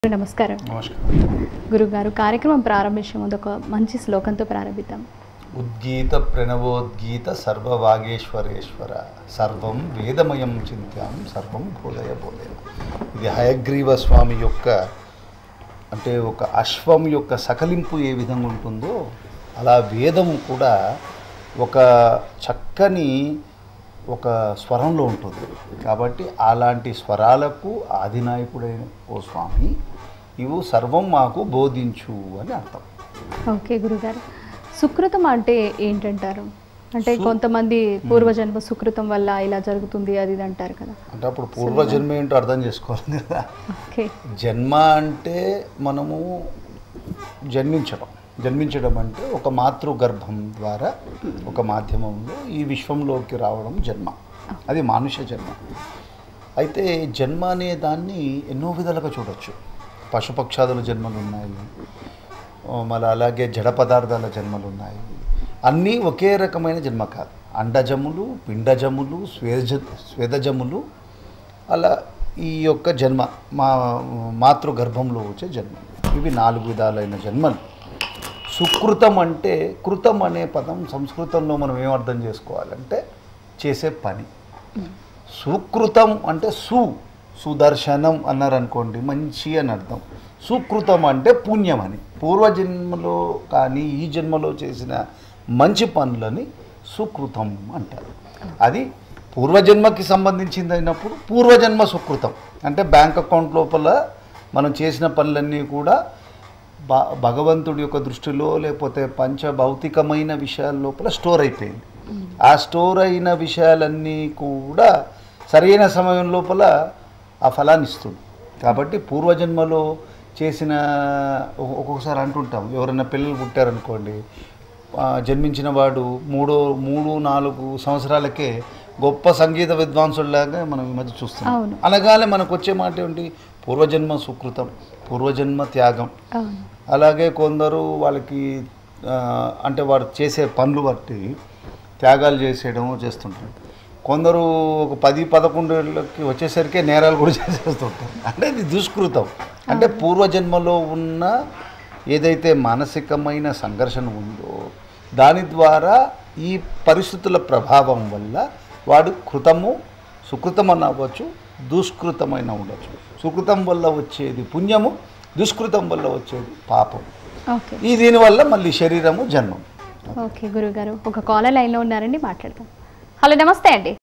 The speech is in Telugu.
నమస్కారం నమస్కారం గురుగారు కార్యక్రమం ప్రారంభించే ముందు ఒక మంచి శ్లోకంతో ప్రారంభిద్దాం ఉద్గీత ప్రణవోద్గీత సర్వవాగేశ్వరేశ్వర సర్వం వేదమయం చింత్యాం సర్వం బోధయ బోధయ ఇది హయగ్రీవ స్వామి యొక్క అంటే ఒక అశ్వం యొక్క సకలింపు ఏ విధంగా ఉంటుందో అలా వేదము కూడా ఒక చక్కని ఒక స్వరంలో ఉంటుంది కాబట్టి అలాంటి స్వరాలకు ఆదినాయకుడైన ఓ స్వామి ఇವು సర్వం మాకు బోధించు అని అర్థం ఓకే గురుగారు సుకృతం అంటే ఏంటంటారు అంటే సు- కొంతమంది పూర్వజన్మ సుకృతం వల్ల ఇలా జరుగుతుంది అది ఇది అంటారు కదా అంటే అప్పుడు పూర్వజన్మ ఏంటో అర్థం చేసుకోవాలి కదా ఓకే జన్మ అంటే మనము జన్మించడం జన్మించడం అంటే ఒక మాతృ గర్భం ద్వారా ఒక మాధ్యమంలో ఈ విశ్వంలోకి రావడం జన్మ అది మానుష జన్మ అయితే జన్మ అనే దాన్ని ఎన్నో విధాలుగా చూడొచ్చు పశుపక్షాదుల జన్మలు ఉన్నాయి ఓ, మళ్ళీ అలాగే జడ పదార్థాల జన్మలు ఉన్నాయి అన్నీ ఒకే రకమైన జన్మ కాదు అండజములు పిండజములు స్వేజ స్వేదజములు అలా ఈ యొక్క జన్మ మా మాతృ గర్భంలో వచ్చే జన్మ ఇవి నాలుగు విధాలైన జన్మలు సుకృతం అంటే కృతం అనే పదం సంస్కృతంలో మనం ఏం అర్థం చేసుకోవాలంటే చేసే పని సుకృతం అంటే సు సుదర్శనం అన్నారు అనుకోండి మంచి అని అర్థం సుకృతం అంటే పుణ్యం అని పూర్వజన్మలో కానీ ఈ జన్మలో చేసిన మంచి పనులని సుకృతం అంటారు అది పూర్వజన్మకి సంబంధించింది అయినప్పుడు పూర్వజన్మ సుకృతం అంటే బ్యాంక్ అకౌంట్ లోపల మనం చేసిన పనులన్నీ కూడా బ భగవంతుడి యొక్క దృష్టిలో లేకపోతే పంచభౌతికమైన విషయాల లోపల స్టోర్ అయిపోయింది ఆ స్టోర్ అయిన విషయాలన్నీ కూడా సరైన సమయం లోపల ఆ ఫలాన్ని ఇస్తుంది కాబట్టి పూర్వజన్మలో చేసిన ఒ- ఒక్కొక్కసారి అంటుంటాం ఎవరైనా పిల్లలు పుట్టారనుకోండి ఆ, జన్మించిన వాడు మూడో మూడు నాలుగు సంవత్సరాలకే గొప్ప సంగీత విద్వాంసుల్లాగా మనం ఈ మధ్య చూస్తున్నాం అవును. అనగానే మనకు వచ్చే మాట ఏంటి పూర్వజన్మ సుకృతం పూర్వజన్మ త్యాగం అవును అలాగే కొందరు వాళ్ళకి ఆ, అంటే వారు చేసే పనులు బట్టి త్యాగాలు చేసేయడం చేస్తుంటారు కొందరు ఒక పది పదకొండు ఏళ్ళకి వచ్చేసరికి నేరాలు కూడా చేసేస్తుంటారు అంటే ఇది దుష్కృతం అంటే పూర్వజన్మలో ఉన్న ఏదైతే మానసికమైన సంఘర్షణ ఉందో దాని ద్వారా ఈ పరిస్థితుల ప్రభావం వల్ల వాడు కృతము సుకృతం అని అవ్వచ్చు దుష్కృతమైన ఉండొచ్చు సుకృతం వల్ల వచ్చేది పుణ్యము దుష్కృతం వల్ల వచ్చేది పాపం ఓకే ఈ దీనివల్ల మళ్ళీ శరీరము జన్మం ఓకే గురుగారు ఒక కాలర్ లైన్లో ఉన్నారండి మాట్లాడదాం హలో నమస్తే అండి